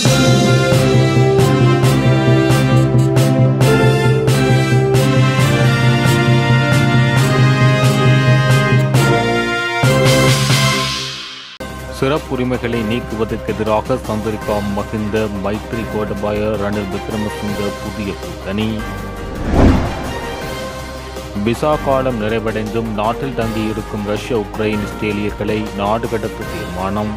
சிறப்புரிமைகளை நீக்குவதற்கு எதிராக சந்திரிகா மகிந்த மைத்ரி கோடபாய ரணில் விக்ரமசிங்க புதிய கூட்டணி விசா காலம் நிறைவடைந்தும் நாட்டில் தங்கியிருக்கும் ரஷ்ய உக்ரைன் இஸ்ரேலியர்களை நாடு கடத்த தீர்மானம்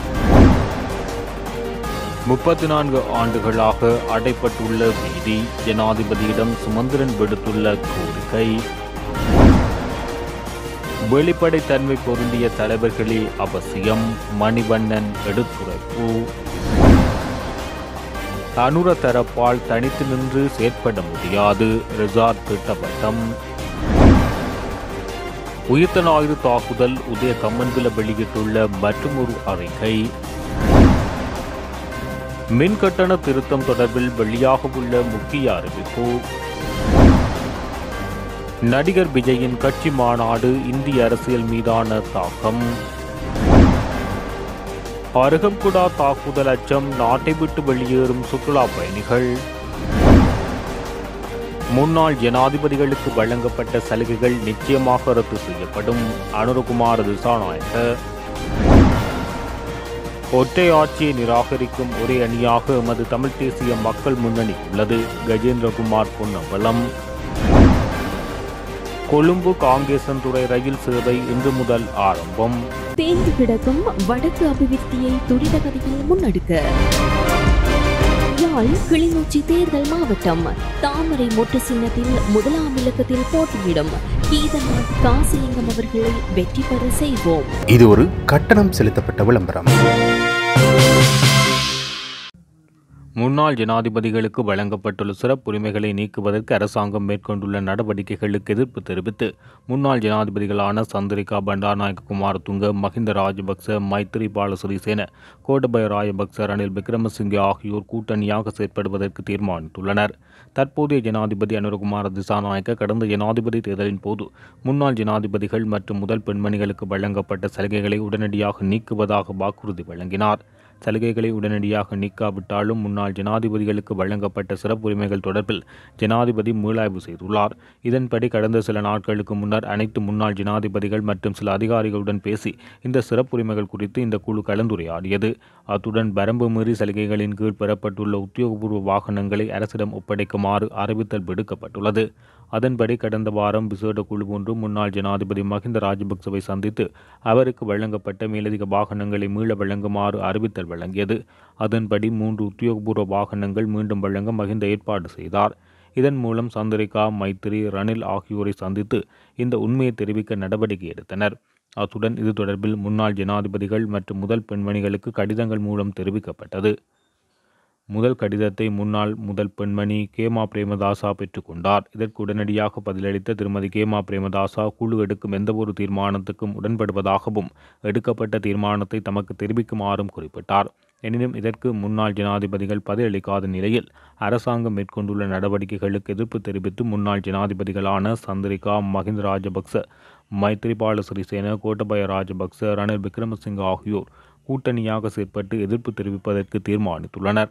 முப்பத்தி நான்கு ஆண்டுகளாக அடைப்பட்டுள்ள வீதி ஜனாதிபதியிடம் சுமந்திரன் விடுத்துள்ள கோரிக்கை வெளிப்படைத்தன்மை பொருந்திய தலைவர்களே அவசியம் மணிவண்ணன் எடுத்துரைப்பு அனுர தரப்பால் தனித்து நின்று செயற்பட முடியாது ரிசார்ட் திட்டவட்டம் உயிர்த்த ஞாயிறு தாக்குதல் உதய கம்மன்பில வெளியிட்டுள்ள மற்றொரு அறிக்கை மின் கட்டண திருத்தம் தொடர்பில் வெளியாக உள்ள முக்கிய அறிவிப்பு நடிகர் விஜயின் கட்சி மாநாடு இந்திய அரசியல் மீதான தாக்கம் அருகம்குடா தாக்குதல் அச்சம் நாட்டை விட்டு வெளியேறும் சுற்றுலா பயணிகள் முன்னாள் ஜனாதிபதிகளுக்கு வழங்கப்பட்ட சலுகைகள் நிச்சயமாக ரத்து செய்யப்படும் அனுரகுமார் திசாநாயக்க ஒற்றை ஆட்சியை நிராகரிக்கும் ஒரே அணியாக எமது தமிழ் தேசிய மக்கள் முன்னணி உள்ளது கஜேந்திரகுமார் பொன்னம்பலம் கொழும்பு காங்கேசன்துறை ரயில் சேவை இன்று முதல் ஆரம்பம் தேங்கி கிடக்கும் வடக்கு அபிவிருத்தியை துரிதகதியில் முன்னெடுக்க யாழ் கிளிநொச்சி தேர்தல் மாவட்டம் தாமரை மொட்டு சின்னத்தில் முதலாம் இலக்கத்தில் போட்டியிடும் கீதநாத் காசிலிங்கம் அவர்களை வெற்றி பெற செய்வோம் இது ஒரு கட்டணம் செலுத்தப்பட்ட விளம்பரம் முன்னாள் ஜனாதிபதிகளுக்கு வழங்கப்பட்டுள்ள சிறப்புரிமைகளை நீக்குவதற்கு அரசாங்கம் மேற்கொண்டுள்ள நடவடிக்கைகளுக்கு எதிர்ப்பு தெரிவித்து முன்னாள் ஜனாதிபதிகளான சந்திரிகா பண்டாநாயக்க குமாரதுங்க மஹிந்த ராஜபக்ச மைத்ரி பாலசிறிசேன கோடபய ராஜபக்ச ரணில் விக்ரமசிங்கே ஆகியோர் கூட்டணியாக செயற்படுவதற்கு தீர்மானித்துள்ளனர் தற்போதைய ஜனாதிபதி அனுரகுமார திசாநாயக்க கடந்த ஜனாதிபதி தேர்தலின் போது முன்னாள் ஜனாதிபதிகள் மற்றும் முதல் பெண்மணிகளுக்கு வழங்கப்பட்ட சலுகைகளை உடனடியாக நீக்குவதாக வாக்குறுதி வழங்கினார் சலுகைகளை உடனடியாக நீக்காவிட்டாலும் முன்னாள் ஜனாதிபதிகளுக்கு வழங்கப்பட்ட சிறப்புரிமைகள் தொடர்பில் ஜனாதிபதி மீளாய்வு செய்துள்ளார் இதன்படி கடந்த சில நாட்களுக்கு முன்னர் அனைத்து முன்னாள் ஜனாதிபதிகள் மற்றும் சில அதிகாரிகளுடன் பேசி இந்த சிறப்புரிமைகள் குறித்து இந்த குழு கலந்துரையாடியது அத்துடன் வரம்பு மீறி சலுகைகளின் கீழ் பெறப்பட்டுள்ள உத்தியோகபூர்வ வாகனங்களை அரசிடம் ஒப்படைக்குமாறு அறிவித்தல் விடுக்கப்பட்டுள்ளது அதன்படி கடந்த வாரம் விசேட குழு ஒன்று முன்னாள் ஜனாதிபதி மஹிந்த ராஜபக்சவை சந்தித்து அவருக்கு வழங்கப்பட்ட மேலதிக வாகனங்களை மீள வழங்குமாறு அறிவித்தல் வழங்கியது அதன்படி மூன்று உத்தியோகபூர்வ வாகனங்கள் மீண்டும் வழங்க மஹிந்த ஏற்பாடு செய்தார் இதன் மூலம் சந்திரிகா மைத்திரி ரணில் ஆகியோரை சந்தித்து இந்த உண்மையை தெரிவிக்க நடவடிக்கை எடுத்தனர் அத்துடன் இது தொடர்பில் முன்னாள் ஜனாதிபதிகள் மற்றும் முதல் பெண்மணிகளுக்கு கடிதங்கள் மூலம் தெரிவிக்கப்பட்டது முதல் கடிதத்தை முன்னாள் முதல் பெண்மணி கேமா பிரேமதாசா பெற்றுக்கொண்டார் இதற்கு உடனடியாக பதிலளித்த திருமதி கேமா பிரேமதாசா குழு எடுக்கும் எந்தவொரு தீர்மானத்துக்கும் உடன்படுவதாகவும் எடுக்கப்பட்ட தீர்மானத்தை தமக்கு தெரிவிக்குமாறும் குறிப்பிட்டார் எனினும் இதற்கு முன்னாள் ஜனாதிபதிகள் பதிலளிக்காத நிலையில் அரசாங்கம் மேற்கொண்டுள்ள நடவடிக்கைகளுக்கு எதிர்ப்பு தெரிவித்து முன்னாள் ஜனாதிபதிகளான சந்திரிகா மஹிந்த ராஜபக்ச மைத்ரிபால சிறிசேன கோட்டபய ராஜபக்ச ரணில் விக்ரமசிங்க ஆகியோர் கூட்டணியாக செயற்பட்டு எதிர்ப்பு தெரிவிப்பதற்கு தீர்மானித்துள்ளனர்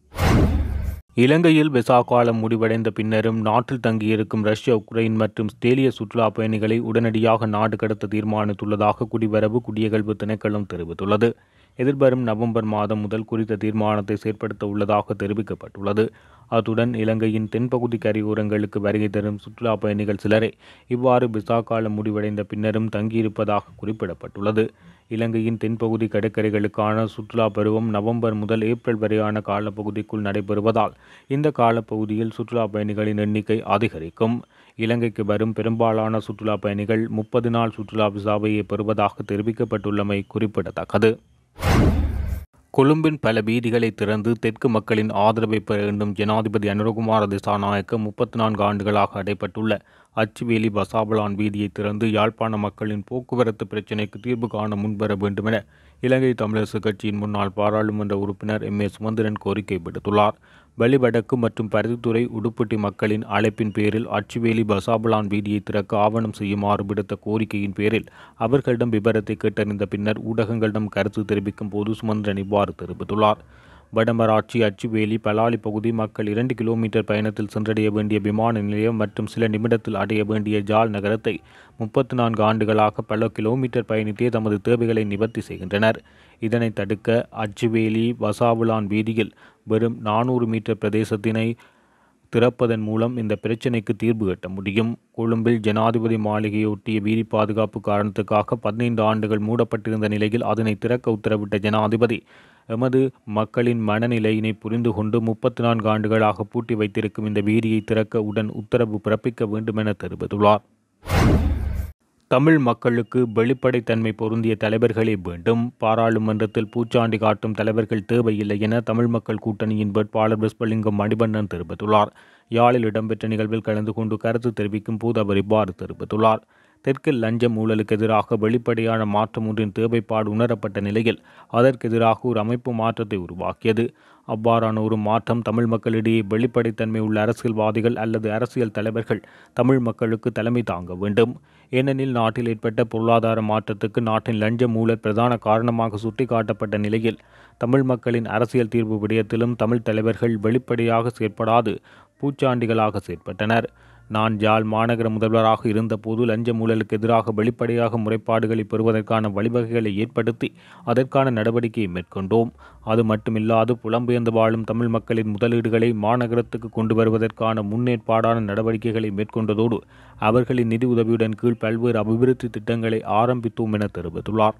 இலங்கையில் விசா காலம் முடிவடைந்த பின்னரும் நாட்டில் தங்கியிருக்கும் ரஷ்ய உக்ரைன் மற்றும் ஸ்டேலிய சுற்றுலா பயணிகளை உடனடியாக நாடு கடத்த தீர்மானித்துள்ளதாக குடிவரவு குடியகல்வு திணைக்களம் தெரிவித்துள்ளது எதிர்வரும் நவம்பர் மாதம் முதல் குறித்த தீர்மானத்தை செயற்படுத்த உள்ளதாக தெரிவிக்கப்பட்டுள்ளது அத்துடன் இலங்கையின் தென்பகுதி கரையோரங்களுக்கு வருகை தரும் சுற்றுலா பயணிகள் சிலரே இவ்வாறு விசா காலம் முடிவடைந்த பின்னரும் தங்கியிருப்பதாக குறிப்பிடப்பட்டுள்ளது இலங்கையின் தென்பகுதி கடற்கரைகளுக்கான சுற்றுலா பருவம் நவம்பர் முதல் ஏப்ரல் வரையான காலப்பகுதிக்குள் நடைபெறுவதால் இந்த காலப்பகுதியில் சுற்றுலா பயணிகளின் எண்ணிக்கை அதிகரிக்கும் இலங்கைக்கு வரும் பெரும்பாலான சுற்றுலா பயணிகள் முப்பது நாள் சுற்றுலா விசாவையே பெறுவதாக தெரிவிக்கப்பட்டுள்ளமை குறிப்பிடத்தக்கது கொழும்பின் பல வீதிகளை திறந்து தெற்கு மக்களின் ஆதரவை பெற வேண்டும் ஜனாதிபதி அனுரகுமார திசாநாயக்க முப்பத்தி நான்கு ஆண்டுகளாக அடைப்பட்டுள்ள அச்சுவேலி பசாபலான் வீதியை திறந்து யாழ்ப்பாண மக்களின் போக்குவரத்து பிரச்சினைக்கு தீர்வு காண முன்வர வேண்டுமென இலங்கை தமிழரசு கட்சியின் முன்னாள் பாராளுமன்ற உறுப்பினர் எம் ஏ சுமந்திரன் கோரிக்கை விடுத்துள்ளார் வெளிவடக்கு மற்றும் பருத்தித்துறை உடுப்பட்டி மக்களின் அழைப்பின் பேரில் அச்சுவேலி பசாபலான் வீதியை திறக்க ஆவணம் செய்யுமாறு விடுத்த கோரிக்கையின் பேரில் அவர்களிடம் விபரத்தை கேட்டறிந்த பின்னர் ஊடகங்களிடம் கருத்து தெரிவிக்கும் போது சுமந்திரன் இவ்வாறு தெரிவித்துள்ளார் வடமராட்சி அச்சுவேலி பலாலி பகுதி மக்கள் இரண்டு கிலோமீட்டர் பயணத்தில் சென்றடைய வேண்டிய விமான நிலையம் மற்றும் சில நிமிடத்தில் அடைய வேண்டிய ஜாழ் நகரத்தை முப்பத்து நான்கு ஆண்டுகளாக பல கிலோமீட்டர் பயணித்தே தமது தேவைகளை நிவர்த்தி செய்கின்றனர் இதனை தடுக்க அச்சுவேலி வசாவுலான் வீதியில் வெறும் நானூறு மீட்டர் பிரதேசத்தினை திறப்பதன் மூலம் இந்த பிரச்சினைக்கு தீர்வு கட்ட முடியும் கொழும்பில் ஜனாதிபதி மாளிகையொட்டிய வீதி பாதுகாப்பு காரணத்துக்காக பதினைந்து ஆண்டுகள் மூடப்பட்டிருந்த நிலையில் அதனை திறக்க உத்தரவிட்ட ஜனாதிபதி எமது மக்களின் மனநிலையினை புரிந்து கொண்டு முப்பத்தி நான்கு ஆண்டுகளாக பூட்டி வைத்திருக்கும் இந்த வீதியை திறக்க உடன் உத்தரவு பிறப்பிக்க வேண்டுமென தெரிவித்துள்ளார் தமிழ் மக்களுக்கு வெளிப்படைத்தன்மை பொருந்திய தலைவர்களே வேண்டும் பாராளுமன்றத்தில் பூச்சாண்டி காட்டும் தலைவர்கள் தேவையில்லை என தமிழ் மக்கள் கூட்டணியின் வேட்பாளர் விஸ்வலிங்கம் மணிவண்ணன் தெரிவித்துள்ளார் யாழில் இடம்பெற்ற நிகழ்வில் கலந்து கொண்டு கருத்து தெரிவிக்கும் போது அவர் இவ்வாறு தெரிவித்துள்ளார் தெற்கில் லஞ்சம் ஊழலுக்கு எதிராக வெளிப்படையான மாற்றம் ஒன்றின் தேவைப்பாடு உணரப்பட்ட நிலையில் அதற்கு எதிராக ஒரு அமைப்பு மாற்றத்தை உருவாக்கியது அவ்வாறான ஒரு மாற்றம் தமிழ் மக்களிடையே வெளிப்படைத்தன்மை உள்ள அரசியல்வாதிகள் அல்லது அரசியல் தலைவர்கள் தமிழ் மக்களுக்கு தலைமை தாங்க வேண்டும் ஏனெனில் நாட்டில் ஏற்பட்ட பொருளாதார மாற்றத்துக்கு நாட்டின் லஞ்ச ஊழல் பிரதான காரணமாக சுட்டிக்காட்டப்பட்ட நிலையில் தமிழ் மக்களின் அரசியல் தீர்வு விடயத்திலும் தமிழ் தலைவர்கள் வெளிப்படையாக செயற்படாது பூச்சாண்டிகளாக செயற்பட்டனர் நான் ஜாழ் மாநகர முதல்வராக இருந்தபோது லஞ்ச ஊழலுக்கு எதிராக வெளிப்படையாக முறைப்பாடுகளை பெறுவதற்கான வழிவகைகளை ஏற்படுத்தி அதற்கான நடவடிக்கையை மேற்கொண்டோம் அது மட்டுமில்லாது புலம்பெயர்ந்து வாழும் தமிழ் மக்களின் முதலீடுகளை மாநகரத்துக்கு கொண்டு வருவதற்கான முன்னேற்பாடான நடவடிக்கைகளை மேற்கொண்டதோடு அவர்களின் நிதி உதவியுடன் கீழ் பல்வேறு அபிவிருத்தி திட்டங்களை ஆரம்பித்தோம் என தெரிவித்துள்ளார்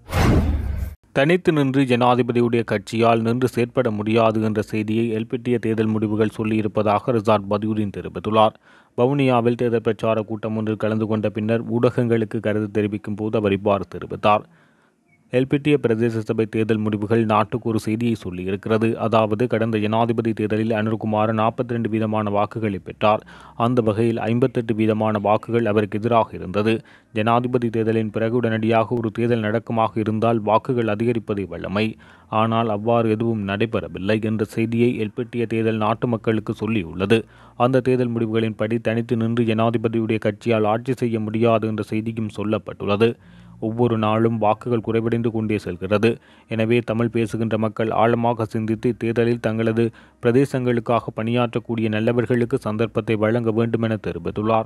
தனித்து நின்று ஜனாதிபதியுடைய கட்சியால் நின்று செயற்பட முடியாது என்ற செய்தியை எல்பிட்டிய தேர்தல் முடிவுகள் சொல்லியிருப்பதாக ரிசார்ட் பதியுதீன் தெரிவித்துள்ளார் வவுனியாவில் தேர்தல் பிரச்சார கூட்டம் ஒன்றில் கலந்து கொண்ட பின்னர் ஊடகங்களுக்கு கருத்து தெரிவிக்கும் போது அவர் இவ்வாறு தெரிவித்தார் எல்பிட்டிய பிரதேச சபை தேர்தல் முடிவுகள் நாட்டுக்கு ஒரு செய்தியை சொல்லியிருக்கிறது அதாவது கடந்த ஜனாதிபதி தேர்தலில் அனுர்குமார் நாற்பத்தி ரெண்டு வீதமான வாக்குகளை பெற்றார் அந்த வகையில் ஐம்பத்தெட்டு வீதமான வாக்குகள் அவருக்கு எதிராக இருந்தது ஜனாதிபதி தேர்தலின் பிறகு உடனடியாக ஒரு தேர்தல் நடக்கமாக இருந்தால் வாக்குகள் அதிகரிப்பதை வல்லமை ஆனால் அவ்வாறு எதுவும் நடைபெறவில்லை என்ற செய்தியை எல்பிட்டிய தேர்தல் நாட்டு மக்களுக்கு சொல்லியுள்ளது அந்த தேர்தல் முடிவுகளின்படி தனித்து நின்று ஜனாதிபதியுடைய கட்சியால் ஆட்சி செய்ய முடியாது என்ற செய்தியும் சொல்லப்பட்டுள்ளது ஒவ்வொரு நாளும் வாக்குகள் குறைவடைந்து கொண்டே செல்கிறது எனவே தமிழ் பேசுகின்ற மக்கள் ஆழமாக சிந்தித்து தேர்தலில் தங்களது பிரதேசங்களுக்காக பணியாற்றக்கூடிய நல்லவர்களுக்கு சந்தர்ப்பத்தை வழங்க வேண்டும் என தெரிவித்துள்ளார்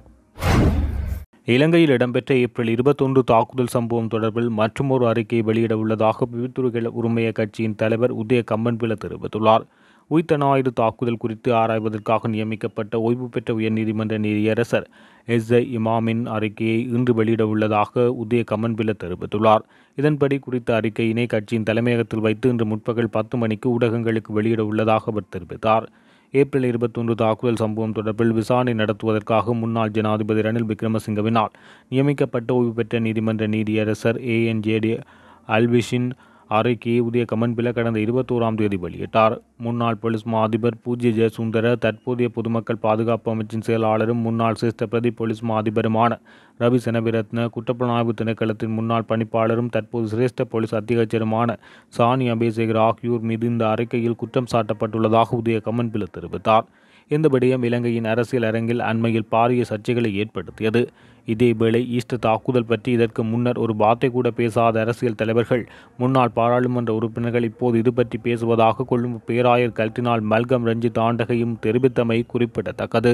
இலங்கையில் இடம்பெற்ற ஏப்ரல் இருபத்தொன்று தாக்குதல் சம்பவம் தொடர்பில் மற்றுமொரு அறிக்கையை வெளியிட உள்ளதாக விவித்துறைகள் உரிமைய கட்சியின் தலைவர் உதய கம்பன்பில தெரிவித்துள்ளார் உயிர்த்தனாயுடு தாக்குதல் குறித்து ஆராய்வதற்காக நியமிக்கப்பட்ட ஓய்வு பெற்ற உயர்நீதிமன்ற நீதியரசர் எஸ் ஐ இமாமின் அறிக்கையை இன்று வெளியிட உள்ளதாக உதய கமன்பில தெரிவித்துள்ளார் இதன்படி குறித்த அறிக்கையினை கட்சியின் தலைமையகத்தில் வைத்து இன்று முற்பகல் பத்து மணிக்கு ஊடகங்களுக்கு வெளியிட உள்ளதாக அவர் தெரிவித்தார் ஏப்ரல் இருபத்தொன்று தாக்குதல் சம்பவம் தொடர்பில் விசாரணை நடத்துவதற்காக முன்னாள் ஜனாதிபதி ரணில் விக்ரமசிங்கவினால் நியமிக்கப்பட்ட ஓய்வு பெற்ற நீதிமன்ற நீதியரசர் ஏஎன்ஜேடி அல்விஷின் அறிக்கையை உதய கமன்பில கடந்த இருபத்தோராம் தேதி வெளியிட்டார் முன்னாள் போலீஸ் மா அதிபர் பூஜ்ய ஜெயசுந்தர தற்போதைய பொதுமக்கள் பாதுகாப்பு அமைச்சின் செயலாளரும் முன்னாள் சிரேஷ்ட பிரதி போலீஸ் மா அதிபருமான ரவி செனவிரத்ன குற்றப்புலனாய்வு திணைக்களத்தின் முன்னாள் பணிப்பாளரும் தற்போது சிரேஷ்ட போலீஸ் அத்தியட்சருமான சானி அபேசேகர் ஆகியோர் மீது இந்த அறிக்கையில் குற்றம் சாட்டப்பட்டுள்ளதாக உதய கமன்பில தெரிவித்தார் இந்த விடயம் இலங்கையின் அரசியல் அரங்கில் அண்மையில் பாரிய சர்ச்சைகளை ஏற்படுத்தியது இதேவேளை ஈஸ்டர் தாக்குதல் பற்றி இதற்கு முன்னர் ஒரு வார்த்தை கூட பேசாத அரசியல் தலைவர்கள் முன்னாள் பாராளுமன்ற உறுப்பினர்கள் இப்போது இது பற்றி பேசுவதாக கொள்ளும் பேராயர் கல்டினால் மல்கம் ரஞ்சித் ஆண்டகையும் தெரிவித்தமை குறிப்பிடத்தக்கது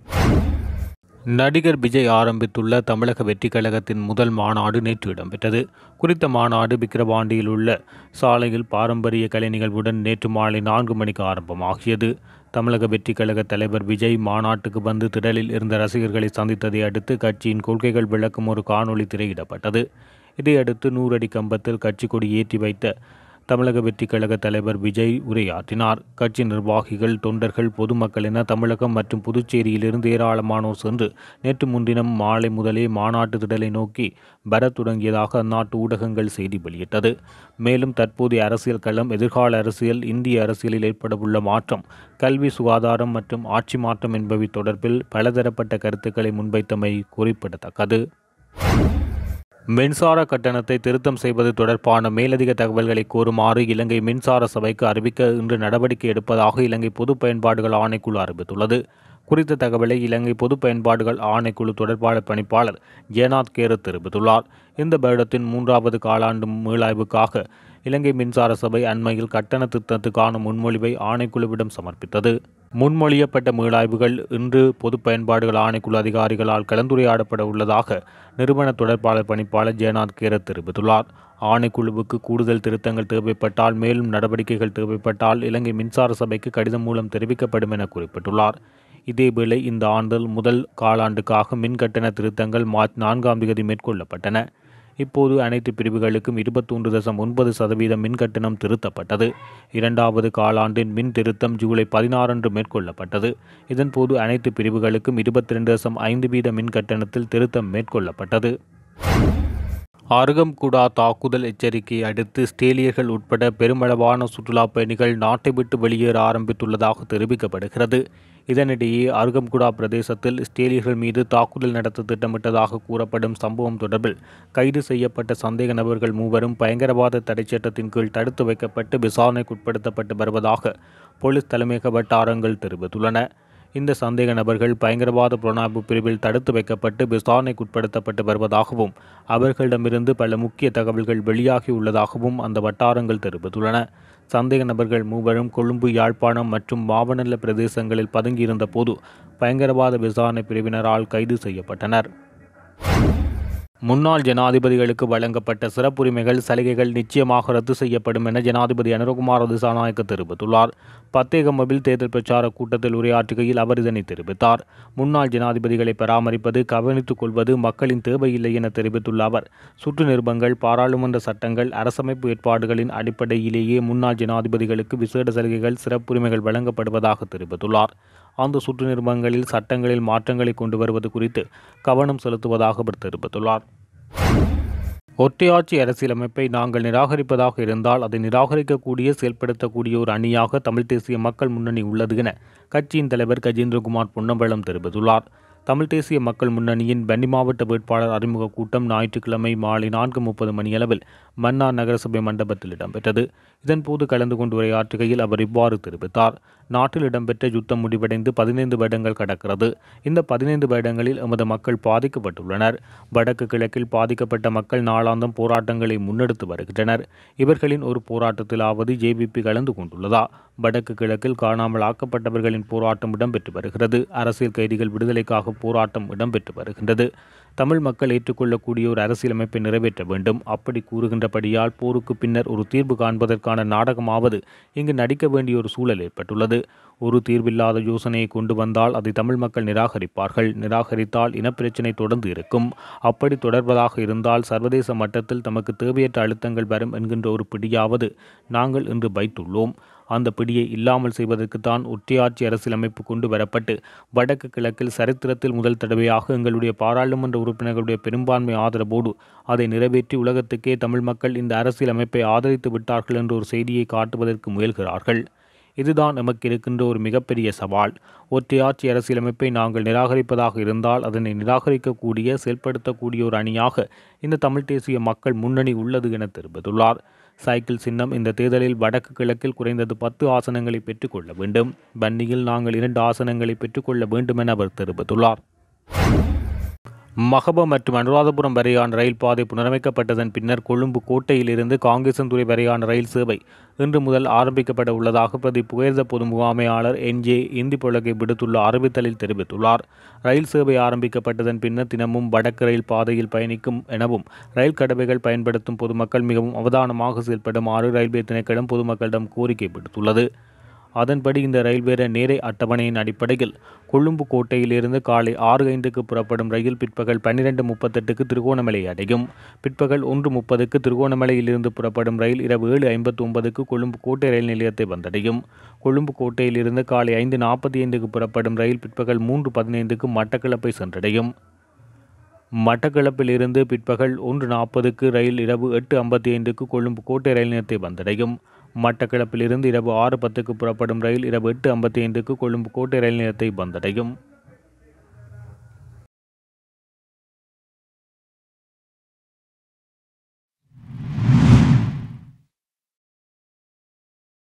நடிகர் விஜய் ஆரம்பித்துள்ள தமிழக வெற்றிக் கழகத்தின் முதல் மாநாடு நேற்று இடம்பெற்றது குறித்த மாநாடு விக்கிரவாண்டியில் உள்ள சாலையில் பாரம்பரிய கலை நிகழ்வுடன் நேற்று மாலை நான்கு மணிக்கு ஆரம்பமாகியது தமிழக வெற்றிக் கழக தலைவர் விஜய் மாநாட்டுக்கு வந்து திடலில் இருந்த ரசிகர்களை சந்தித்ததை அடுத்து கட்சியின் கொள்கைகள் விளக்கும் ஒரு காணொளி திரையிடப்பட்டது இதையடுத்து நூறடி கம்பத்தில் கட்சி கொடி ஏற்றி வைத்த தமிழக வெற்றிக் கழக தலைவர் விஜய் உரையாற்றினார் கட்சி நிர்வாகிகள் தொண்டர்கள் பொதுமக்கள் என தமிழகம் மற்றும் புதுச்சேரியிலிருந்து ஏராளமானோர் சென்று நேற்று முன்தினம் மாலை முதலே மாநாட்டு திடலை நோக்கி வரத் தொடங்கியதாக அந்நாட்டு ஊடகங்கள் செய்தி வெளியிட்டது மேலும் தற்போதைய அரசியல் களம் எதிர்கால அரசியல் இந்திய அரசியலில் ஏற்படவுள்ள மாற்றம் கல்வி சுகாதாரம் மற்றும் ஆட்சி மாற்றம் என்பவை தொடர்பில் பலதரப்பட்ட கருத்துக்களை முன்வைத்தமை குறிப்பிடத்தக்கது மின்சார கட்டணத்தை திருத்தம் செய்வது தொடர்பான மேலதிக தகவல்களை கோருமாறு இலங்கை மின்சார சபைக்கு அறிவிக்க இன்று நடவடிக்கை எடுப்பதாக இலங்கை பொது பயன்பாடுகள் ஆணைக்குழு அறிவித்துள்ளது குறித்த தகவலை இலங்கை பொது பயன்பாடுகள் ஆணைக்குழு தொடர்பாளர் பணிப்பாளர் ஜெயநாத் கேரத் தெரிவித்துள்ளார் இந்த வருடத்தின் மூன்றாவது காலாண்டு மீளாய்வுக்காக இலங்கை மின்சார சபை அண்மையில் கட்டண திருத்தத்துக்கான முன்மொழிவை ஆணைக்குழுவிடம் சமர்ப்பித்தது முன்மொழியப்பட்ட மீளாய்வுகள் இன்று பொது பயன்பாடுகள் ஆணைக்குழு அதிகாரிகளால் கலந்துரையாடப்பட உள்ளதாக நிறுவன தொடர்பாளர் பணிப்பாளர் ஜெயநாத் கேரத் தெரிவித்துள்ளார் ஆணைக்குழுவுக்கு கூடுதல் திருத்தங்கள் தேவைப்பட்டால் மேலும் நடவடிக்கைகள் தேவைப்பட்டால் இலங்கை மின்சார சபைக்கு கடிதம் மூலம் தெரிவிக்கப்படும் என குறிப்பிட்டுள்ளார் இதேவேளை இந்த ஆண்டில் முதல் காலாண்டுக்காக மின் கட்டண திருத்தங்கள் மார்ச் நான்காம் தேதி மேற்கொள்ளப்பட்டன இப்போது அனைத்து பிரிவுகளுக்கும் இருபத்தொன்று தசம் ஒன்பது சதவீதம் மின் கட்டணம் திருத்தப்பட்டது இரண்டாவது காலாண்டின் மின் திருத்தம் ஜூலை பதினாறன்று மேற்கொள்ளப்பட்டது இதன்போது அனைத்து பிரிவுகளுக்கும் இருபத்தி ரெண்டு தசம் ஐந்து வீத மின் கட்டணத்தில் திருத்தம் மேற்கொள்ளப்பட்டது அருகம்குடா தாக்குதல் எச்சரிக்கையை அடுத்து ஸ்டேலியர்கள் உட்பட பெருமளவான சுற்றுலா பயணிகள் நாட்டை விட்டு வெளியேற ஆரம்பித்துள்ளதாக தெரிவிக்கப்படுகிறது இதனிடையே அருகம்குடா பிரதேசத்தில் ஸ்டேலியர்கள் மீது தாக்குதல் நடத்த திட்டமிட்டதாக கூறப்படும் சம்பவம் தொடர்பில் கைது செய்யப்பட்ட சந்தேக நபர்கள் மூவரும் பயங்கரவாத தடைச்சட்டத்தின் கீழ் தடுத்து வைக்கப்பட்டு விசாரணைக்குட்படுத்தப்பட்டு வருவதாக போலீஸ் தலைமையக வட்டாரங்கள் தெரிவித்துள்ளன இந்த சந்தேக நபர்கள் பயங்கரவாத புலனாய்வு பிரிவில் தடுத்து வைக்கப்பட்டு விசாரணைக்குட்படுத்தப்பட்டு வருவதாகவும் அவர்களிடமிருந்து பல முக்கிய தகவல்கள் வெளியாகியுள்ளதாகவும் அந்த வட்டாரங்கள் தெரிவித்துள்ளன சந்தேக நபர்கள் மூவரும் கொழும்பு யாழ்ப்பாணம் மற்றும் மாவனல்ல பிரதேசங்களில் பதுங்கியிருந்த போது பயங்கரவாத விசாரணை பிரிவினரால் கைது செய்யப்பட்டனர் முன்னாள் ஜனாதிபதிகளுக்கு வழங்கப்பட்ட சிறப்புரிமைகள் சலுகைகள் நிச்சயமாக ரத்து செய்யப்படும் என ஜனாதிபதி அனுரகுமார் திசாநாயக்க தெரிவித்துள்ளார் பத்தேகமவில் தேர்தல் பிரச்சார கூட்டத்தில் உரையாற்றுகையில் அவர் இதனை தெரிவித்தார் முன்னாள் ஜனாதிபதிகளை பராமரிப்பது கவனித்துக் கொள்வது மக்களின் தேவையில்லை என தெரிவித்துள்ள அவர் சுற்று நிருபங்கள் பாராளுமன்ற சட்டங்கள் அரசமைப்பு ஏற்பாடுகளின் அடிப்படையிலேயே முன்னாள் ஜனாதிபதிகளுக்கு விசேட சலுகைகள் சிறப்புரிமைகள் வழங்கப்படுவதாக தெரிவித்துள்ளார் அந்த சுற்று நிருபங்களில் சட்டங்களில் மாற்றங்களை கொண்டு வருவது குறித்து கவனம் செலுத்துவதாக அவர் தெரிவித்துள்ளார் ஒற்றையாட்சி அரசியலமைப்பை நாங்கள் நிராகரிப்பதாக இருந்தால் அதை நிராகரிக்கக்கூடிய செயல்படுத்தக்கூடிய ஒரு அணியாக தமிழ் தேசிய மக்கள் முன்னணி உள்ளது என கட்சியின் தலைவர் கஜேந்திரகுமார் பொன்னம்பலம் தெரிவித்துள்ளார் தமிழ் தேசிய மக்கள் முன்னணியின் பன்னி மாவட்ட வேட்பாளர் அறிமுக கூட்டம் ஞாயிற்றுக்கிழமை மாலை நான்கு முப்பது மணியளவில் மன்னார் நகரசபை மண்டபத்தில் இடம்பெற்றது இதன்போது கலந்து கொண்டு உரையாற்றுகையில் அவர் இவ்வாறு தெரிவித்தார் நாட்டில் இடம்பெற்ற யுத்தம் முடிவடைந்து பதினைந்து வருடங்கள் கடக்கிறது இந்த பதினைந்து வருடங்களில் எமது மக்கள் பாதிக்கப்பட்டுள்ளனர் வடக்கு கிழக்கில் பாதிக்கப்பட்ட மக்கள் நாளாந்தம் போராட்டங்களை முன்னெடுத்து வருகின்றனர் இவர்களின் ஒரு போராட்டத்திலாவது ஜேவிபி கலந்து கொண்டுள்ளதா வடக்கு கிழக்கில் காணாமல் ஆக்கப்பட்டவர்களின் போராட்டம் இடம்பெற்று வருகிறது அரசியல் கைதிகள் விடுதலைக்காக போராட்டம் இடம்பெற்று வருகின்றது தமிழ் மக்கள் ஏற்றுக்கொள்ளக்கூடிய ஒரு அரசியலமைப்பை நிறைவேற்ற வேண்டும் அப்படி கூறுகின்றபடியால் போருக்கு பின்னர் ஒரு தீர்வு காண்பதற்கான நாடகமாவது இங்கு நடிக்க வேண்டிய ஒரு சூழல் ஏற்பட்டுள்ளது ஒரு தீர்வில்லாத யோசனையை கொண்டு வந்தால் அதை தமிழ் மக்கள் நிராகரிப்பார்கள் நிராகரித்தால் இனப்பிரச்சினை தொடர்ந்து இருக்கும் அப்படி தொடர்வதாக இருந்தால் சர்வதேச மட்டத்தில் தமக்கு தேவையற்ற அழுத்தங்கள் வரும் என்கின்ற ஒரு பிடியாவது நாங்கள் இன்று வைத்துள்ளோம் அந்த பிடியை இல்லாமல் செய்வதற்குத்தான் ஒற்றையாட்சி அரசியலமைப்பு கொண்டு வரப்பட்டு வடக்கு கிழக்கில் சரித்திரத்தில் முதல் தடவையாக எங்களுடைய பாராளுமன்ற உறுப்பினர்களுடைய பெரும்பான்மை ஆதரவோடு அதை நிறைவேற்றி உலகத்துக்கே தமிழ் மக்கள் இந்த அரசியலமைப்பை ஆதரித்து விட்டார்கள் என்ற ஒரு செய்தியை காட்டுவதற்கு முயல்கிறார்கள் இதுதான் நமக்கு இருக்கின்ற ஒரு மிகப்பெரிய சவால் ஒற்றையாட்சி அரசியலமைப்பை நாங்கள் நிராகரிப்பதாக இருந்தால் அதனை நிராகரிக்கக்கூடிய செயல்படுத்தக்கூடிய ஒரு அணியாக இந்த தமிழ் தேசிய மக்கள் முன்னணி உள்ளது என தெரிவித்துள்ளார் சைக்கிள் சின்னம் இந்த தேர்தலில் வடக்கு கிழக்கில் குறைந்தது பத்து ஆசனங்களை பெற்றுக்கொள்ள வேண்டும் பன்னியில் நாங்கள் இரண்டு ஆசனங்களை பெற்றுக்கொள்ள வேண்டும் என அவர் தெரிவித்துள்ளார் மகப மற்றும் அனுராதபுரம் வரையான ரயில் பாதை புனரமைக்கப்பட்டதன் பின்னர் கொழும்பு கோட்டையிலிருந்து காங்கேசன்துறை வரையான ரயில் சேவை இன்று முதல் ஆரம்பிக்கப்பட உள்ளதாக பிரதி புகைர்த பொது முகாமையாளர் என்ஜே இந்தி புலகை விடுத்துள்ள அறிவித்தலில் தெரிவித்துள்ளார் ரயில் சேவை ஆரம்பிக்கப்பட்டதன் பின்னர் தினமும் வடக்கு ரயில் பாதையில் பயணிக்கும் எனவும் ரயில் கடவைகள் பயன்படுத்தும் பொதுமக்கள் மிகவும் அவதானமாக செயல்படுமாறு ரயில்வே திணைக்களம் பொதுமக்களிடம் கோரிக்கை விடுத்துள்ளது அதன்படி இந்த ரயில்வே நேரை அட்டவணையின் அடிப்படையில் கொழும்பு கோட்டையிலிருந்து காலை ஆறு ஐந்துக்கு புறப்படும் ரயில் பிற்பகல் பன்னிரெண்டு முப்பத்தெட்டுக்கு திருகோணமலை அடையும் பிற்பகல் ஒன்று முப்பதுக்கு திருகோணமலையிலிருந்து புறப்படும் ரயில் இரவு ஏழு ஐம்பத்தி ஒன்பதுக்கு கொழும்பு கோட்டை ரயில் நிலையத்தை வந்தடையும் கொழும்பு கோட்டையிலிருந்து காலை ஐந்து நாற்பத்தி ஐந்துக்கு புறப்படும் ரயில் பிற்பகல் மூன்று பதினைந்துக்கு மட்டக்களப்பை சென்றடையும் மட்டக்களப்பிலிருந்து பிற்பகல் ஒன்று நாற்பதுக்கு ரயில் இரவு எட்டு ஐம்பத்தி ஐந்துக்கு கொழும்பு கோட்டை ரயில் நிலையத்தை வந்தடையும் மட்டக்களப்பிலிருந்து இரவு ஆறு பத்துக்கு புறப்படும் ரயில் இரவு எட்டு ஐம்பத்தி ஐந்துக்கு கொழும்பு கோட்டை ரயில் நிலையத்தை வந்தடையும்